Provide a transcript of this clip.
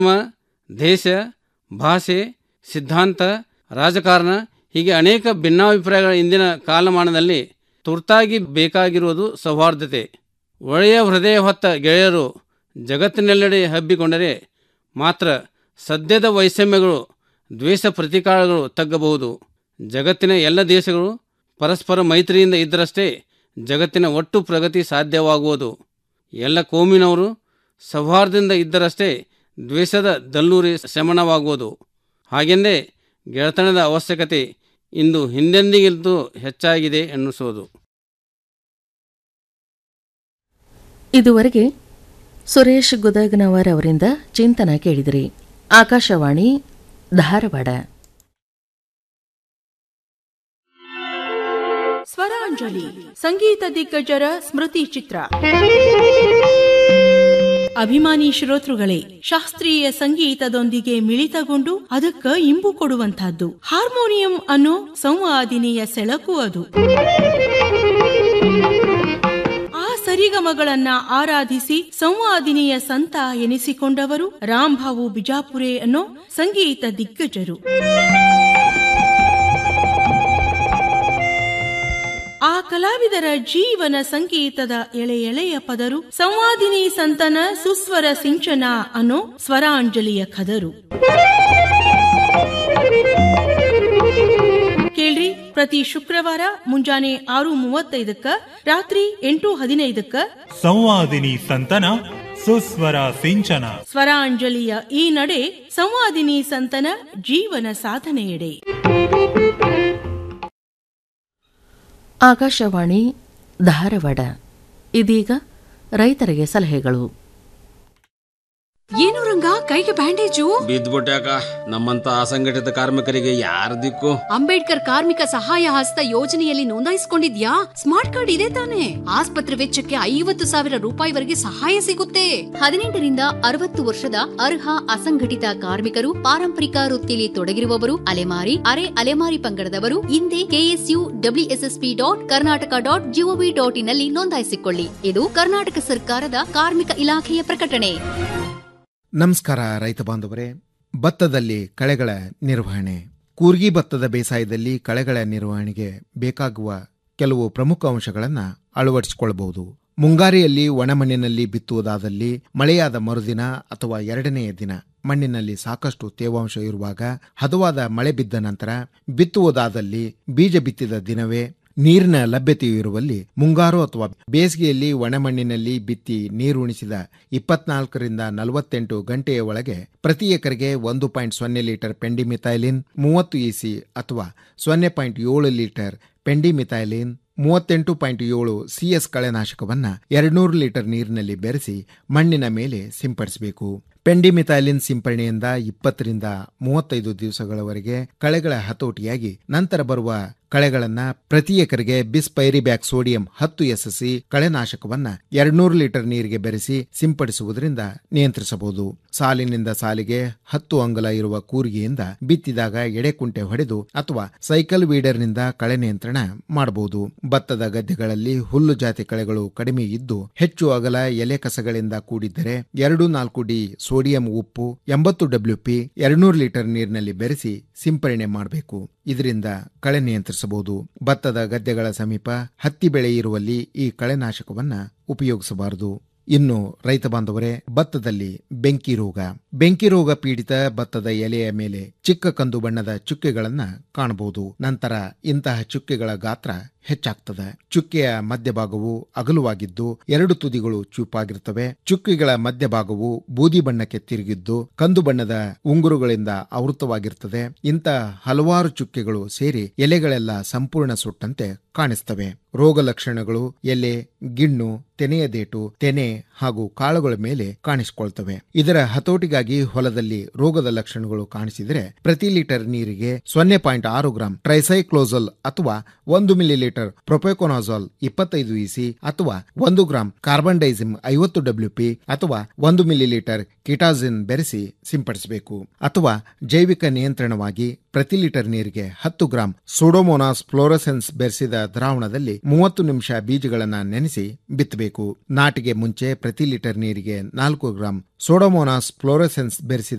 ಧರ್ಮ ದೇಶ ಭಾಷೆ ಸಿದ್ಧಾಂತ ರಾಜಕಾರಣ ಹೀಗೆ ಅನೇಕ ಭಿನ್ನಾಭಿಪ್ರಾಯಗಳ ಇಂದಿನ ಕಾಲಮಾನದಲ್ಲಿ ತುರ್ತಾಗಿ ಬೇಕಾಗಿರುವುದು ಸೌಹಾರ್ದತೆ ಒಳ್ಳೆಯ ಹೃದಯ ಹೊತ್ತ ಗೆಳೆಯರು ಜಗತ್ತಿನೆಲ್ಲೆಡೆ ಹಬ್ಬಿಕೊಂಡರೆ ಮಾತ್ರ ಸದ್ಯದ ವೈಷಮ್ಯಗಳು ದ್ವೇಷ ಪ್ರತಿಕಾರಗಳು ತಗ್ಗಬಹುದು ಜಗತ್ತಿನ ಎಲ್ಲ ದೇಶಗಳು ಪರಸ್ಪರ ಮೈತ್ರಿಯಿಂದ ಇದ್ದರಷ್ಟೇ ಜಗತ್ತಿನ ಒಟ್ಟು ಪ್ರಗತಿ ಸಾಧ್ಯವಾಗುವುದು ಎಲ್ಲ ಕೋಮಿನವರು ಸೌಹಾರ್ದದಿಂದ ಇದ್ದರಷ್ಟೇ ದ್ವೇಷದ ದಲ್ಲೂರಿ ಶಮನವಾಗುವುದು ಹಾಗೆಂದೇ ಗೆಳೆತನದ ಅವಶ್ಯಕತೆ ಇಂದು ಹಿಂದೆಂದಿಗಿಂತೂ ಹೆಚ್ಚಾಗಿದೆ ಎನ್ನಿಸೋದು ಇದುವರೆಗೆ ಸುರೇಶ್ ಗುದಗ್ನವರ್ ಅವರಿಂದ ಚಿಂತನ ಕೇಳಿದಿರಿ ಆಕಾಶವಾಣಿ ಧಾರವಾಡ ಸ್ವರಾಂಜಲಿ ಸಂಗೀತ ದಿಗ್ಗಜರ ಸ್ಮೃತಿ ಚಿತ್ರ ಅಭಿಮಾನಿ ಶ್ರೋತೃಗಳೇ ಶಾಸ್ತ್ರೀಯ ಸಂಗೀತದೊಂದಿಗೆ ಮಿಳಿತಗೊಂಡು ಅದಕ್ಕ ಇಂಬು ಕೊಡುವಂತಹದ್ದು ಹಾರ್ಮೋನಿಯಂ ಅನ್ನೋ ಸಂವಾದಿನಿಯ ಸೆಳಕು ಅದು ಆ ಸರಿಗಮಗಳನ್ನ ಆರಾಧಿಸಿ ಸಂವಾದಿನಿಯ ಸಂತ ಎನಿಸಿಕೊಂಡವರು ರಾಂಭಾವು ಬಿಜಾಪುರೆ ಅನ್ನೋ ಸಂಗೀತ ದಿಗ್ಗಜರು ಆ ಕಲಾವಿದರ ಜೀವನ ಸಂಗೀತದ ಎಳೆ ಎಳೆಯ ಪದರು ಸಂವಾದಿನಿ ಸಂತನ ಸುಸ್ವರ ಸಿಂಚನ ಅನ್ನೋ ಸ್ವರಾಂಜಲಿಯ ಖದರು ಕೇಳ್ರಿ ಪ್ರತಿ ಶುಕ್ರವಾರ ಮುಂಜಾನೆ ಆರು ಮೂವತ್ತೈದಕ್ಕ ರಾತ್ರಿ ಎಂಟು ಹದಿನೈದಕ್ಕ ಸಂವಾದಿನಿ ಸಂತನ ಸುಸ್ವರ ಸಿಂಚನ ಸ್ವರಾಂಜಲಿಯ ಈ ನಡೆ ಸಂವಾದಿನಿ ಸಂತನ ಜೀವನ ಸಾಧನೆಯೆಡೆ ಆಕಾಶವಾಣಿ ಧಾರವಾಡ ಇದೀಗ ರೈತರಿಗೆ ಸಲಹೆಗಳು ಏನು ರಂಗ ಕೈಗೆ ಬ್ಯಾಂಡೇಜು ಬಿದ್ದ್ಬಿಟ್ಯಾಕ ನಮ್ಮಂತ ಅಸಂಘಟಿತ ಕಾರ್ಮಿಕರಿಗೆ ಯಾರ ದಿಕ್ಕು ಅಂಬೇಡ್ಕರ್ ಕಾರ್ಮಿಕ ಸಹಾಯ ಹಸ್ತ ಯೋಜನೆಯಲ್ಲಿ ನೋಂದಾಯಿಸಿಕೊಂಡಿದ್ಯಾ ಸ್ಮಾರ್ಟ್ ಕಾರ್ಡ್ ಇದೆ ತಾನೆ ಆಸ್ಪತ್ರೆ ವೆಚ್ಚಕ್ಕೆ ಐವತ್ತು ಸಾವಿರ ರೂಪಾಯಿವರೆಗೆ ಸಹಾಯ ಸಿಗುತ್ತೆ ಹದಿನೆಂಟರಿಂದ ಅರವತ್ತು ವರ್ಷದ ಅರ್ಹ ಅಸಂಘಟಿತ ಕಾರ್ಮಿಕರು ಪಾರಂಪರಿಕ ವೃತ್ತಿಯಲ್ಲಿ ತೊಡಗಿರುವವರು ಅಲೆಮಾರಿ ಅರೆ ಅಲೆಮಾರಿ ಪಂಗಡದವರು ಹಿಂದೆ KSU WSSP dot Karnataka dot GOV dot in ನಲ್ಲಿ ನೋಂದಾಯಿಸಿಕೊಳ್ಳಿ ಇದು ಕರ್ನಾಟಕ ಸರ್ಕಾರದ ಕಾರ್ಮಿಕ ಇಲಾಖೆಯ ಪ್ರಕಟಣೆ ನಮಸ್ಕಾರ ರೈತ ಬಾಂಧವರೇ ಭತ್ತದಲ್ಲಿ ಕಳೆಗಳ ನಿರ್ವಹಣೆ ಕೂರ್ಗಿ ಭತ್ತದ ಬೇಸಾಯದಲ್ಲಿ ಕಳೆಗಳ ನಿರ್ವಹಣೆಗೆ ಬೇಕಾಗುವ ಕೆಲವು ಪ್ರಮುಖ ಅಂಶಗಳನ್ನು ಅಳವಡಿಸಿಕೊಳ್ಳಬಹುದು ಮುಂಗಾರಿಯಲ್ಲಿ ಒಣಮಣ್ಣಿನಲ್ಲಿ ಬಿತ್ತುವುದಾದಲ್ಲಿ ಮಳೆಯಾದ ಮರುದಿನ ಅಥವಾ ಎರಡನೆಯ ದಿನ ಮಣ್ಣಿನಲ್ಲಿ ಸಾಕಷ್ಟು ತೇವಾಂಶ ಇರುವಾಗ ಹದವಾದ ಮಳೆ ಬಿದ್ದ ನಂತರ ಬಿತ್ತುವುದಾದಲ್ಲಿ ಬೀಜ ಬಿತ್ತಿದ ದಿನವೇ ನೀರಿನ ಲಭ್ಯತೆಯು ಇರುವಲ್ಲಿ ಮುಂಗಾರು ಅಥವಾ ಬೇಸಿಗೆಯಲ್ಲಿ ಒಣಮಣ್ಣಿನಲ್ಲಿ ಬಿತ್ತಿ ನೀರುಣಿಸಿದ ಇಪ್ಪತ್ನಾಲ್ಕರಿಂದ ನಲವತ್ತೆಂಟು ಗಂಟೆಯ ಒಳಗೆ ಪ್ರತಿ ಎಕರೆಗೆ ಒಂದು ಪಾಯಿಂಟ್ ಸೊನ್ನೆ ಲೀಟರ್ ಪೆಂಡಿಮಿಥೈಲಿನ್ ಮೂವತ್ತು ಇಸಿ ಅಥವಾ ಸೊನ್ನೆ ಪಾಯಿಂಟ್ ಏಳು ಲೀಟರ್ ಪೆಂಡಿಮಿಥೈಲಿನ್ ಮೂವತ್ತೆಂಟು ಪಾಯಿಂಟ್ ಏಳು ಸಿಎಸ್ ಕಳೆನಾಶಕವನ್ನ ಎರಡ್ನೂರು ಲೀಟರ್ ನೀರಿನಲ್ಲಿ ಬೆರೆಸಿ ಮಣ್ಣಿನ ಮೇಲೆ ಸಿಂಪಡಿಸಬೇಕು ಪೆಂಡಿಮಿಥೈಲಿನ್ ಸಿಂಪರಣೆಯಿಂದ ಇಪ್ಪತ್ತರಿಂದ ಮೂವತ್ತೈದು ದಿವಸಗಳವರೆಗೆ ಕಳೆಗಳ ಹತೋಟಿಯಾಗಿ ನಂತರ ಬರುವ ಕಳೆಗಳನ್ನ ಪ್ರತಿ ಎಕರೆಗೆ ಬಿಸ್ಪೈರಿಬ್ಯಾಕ್ ಸೋಡಿಯಂ ಹತ್ತು ಎಸ್ಎಸ್ಸಿ ಕಳೆನಾಶಕವನ್ನ ಎರಡ್ನೂರು ಲೀಟರ್ ನೀರಿಗೆ ಬೆರೆಸಿ ಸಿಂಪಡಿಸುವುದರಿಂದ ನಿಯಂತ್ರಿಸಬಹುದು ಸಾಲಿನಿಂದ ಸಾಲಿಗೆ ಹತ್ತು ಅಂಗಲ ಇರುವ ಕೂರಿಗೆಯಿಂದ ಬಿತ್ತಿದಾಗ ಎಡೆಕುಂಟೆ ಹೊಡೆದು ಅಥವಾ ಸೈಕಲ್ ವೀಡರ್ನಿಂದ ಕಳೆ ನಿಯಂತ್ರಣ ಮಾಡಬಹುದು ಭತ್ತದ ಗದ್ದೆಗಳಲ್ಲಿ ಹುಲ್ಲು ಜಾತಿ ಕಳೆಗಳು ಕಡಿಮೆ ಇದ್ದು ಹೆಚ್ಚು ಅಗಲ ಎಲೆ ಕಸಗಳಿಂದ ಕೂಡಿದ್ದರೆ ಎರಡು ನಾಲ್ಕು ಡಿ ಸೋಡಿಯಂ ಉಪ್ಪು ಎಂಬತ್ತು ಡಬ್ಲ್ಯೂಪಿ ಎರಡ್ನೂರು ಲೀಟರ್ ನೀರಿನಲ್ಲಿ ಬೆರೆಸಿ ಸಿಂಪರಣೆ ಮಾಡಬೇಕು ಇದರಿಂದ ಕಳೆ ನಿಯಂತ್ರಿಸಬಹುದು ಭತ್ತದ ಗದ್ದೆಗಳ ಸಮೀಪ ಹತ್ತಿ ಬೆಳೆ ಇರುವಲ್ಲಿ ಈ ಕಳೆನಾಶಕವನ್ನ ಉಪಯೋಗಿಸಬಾರದು ಇನ್ನು ರೈತ ಬಾಂಧವರೇ ಭತ್ತದಲ್ಲಿ ಬೆಂಕಿ ರೋಗ ಬೆಂಕಿ ರೋಗ ಪೀಡಿತ ಭತ್ತದ ಎಲೆಯ ಮೇಲೆ ಚಿಕ್ಕ ಕಂದು ಬಣ್ಣದ ಚುಕ್ಕೆಗಳನ್ನ ಕಾಣಬಹುದು ನಂತರ ಇಂತಹ ಚುಕ್ಕೆಗಳ ಗಾತ್ರ ಹೆಚ್ಚಾಗ್ತದೆ ಚುಕ್ಕೆಯ ಮಧ್ಯಭಾಗವು ಅಗಲವಾಗಿದ್ದು ಎರಡು ತುದಿಗಳು ಚೂಪಾಗಿರುತ್ತವೆ ಚುಕ್ಕೆಗಳ ಮಧ್ಯಭಾಗವು ಬೂದಿ ಬಣ್ಣಕ್ಕೆ ತಿರುಗಿದ್ದು ಕಂದು ಬಣ್ಣದ ಉಂಗುರುಗಳಿಂದ ಆವೃತವಾಗಿರುತ್ತದೆ ಇಂಥ ಹಲವಾರು ಚುಕ್ಕೆಗಳು ಸೇರಿ ಎಲೆಗಳೆಲ್ಲ ಸಂಪೂರ್ಣ ಸುಟ್ಟಂತೆ ಕಾಣಿಸ್ತವೆ ರೋಗ ಲಕ್ಷಣಗಳು ಎಲೆ ಗಿಣ್ಣು ತೆನೆಯ ದೇಟು ತೆನೆ ಹಾಗೂ ಕಾಳುಗಳ ಮೇಲೆ ಕಾಣಿಸಿಕೊಳ್ತವೆ ಇದರ ಹತೋಟಿಗಾಗಿ ಹೊಲದಲ್ಲಿ ರೋಗದ ಲಕ್ಷಣಗಳು ಕಾಣಿಸಿದರೆ ಪ್ರತಿ ಲೀಟರ್ ನೀರಿಗೆ ಸೊನ್ನೆ ಪಾಯಿಂಟ್ ಆರು ಗ್ರಾಂ ಟ್ರೈಸೈಕ್ಲೋಸಲ್ ಅಥವಾ ಒಂದು ಮಿಲಿ ಲೀಟರ್ ಪ್ರೊಪೆಕೊನಾಜಾಲ್ ಇಪ್ಪತ್ತೈದು ಇಸಿ ಅಥವಾ ಒಂದು ಗ್ರಾಂ ಕಾರ್ಬನ್ ಡೈಸಿಮ್ ಐವತ್ತು ಡಬ್ಲ್ಯೂಪಿ ಅಥವಾ ಒಂದು ಮಿಲಿ ಲೀಟರ್ ಕಿಟಾಜಿನ್ ಬೆರೆಸಿ ಸಿಂಪಡಿಸಬೇಕು ಅಥವಾ ಜೈವಿಕ ನಿಯಂತ್ರಣವಾಗಿ ಪ್ರತಿ ಲೀಟರ್ ನೀರಿಗೆ ಹತ್ತು ಗ್ರಾಂ ಸೂಡೋಮೋನಾಸ್ ಫ್ಲೋರಸೆನ್ಸ್ ಬೆರೆಸಿದ ದ್ರಾವಣದಲ್ಲಿ ಮೂವತ್ತು ನಿಮಿಷ ಬೀಜಗಳನ್ನ ನೆನೆಸಿ ಬಿತ್ತಬೇಕು ನಾಟಿಗೆ ಮುಂಚೆ ಪ್ರತಿ ಲೀಟರ್ ನೀರಿಗೆ ನಾಲ್ಕು ಗ್ರಾಂ ಸೋಡೋಮೋನಾಸ್ ಫ್ಲೋರಸೆನ್ಸ್ ಬೆರೆಸಿದ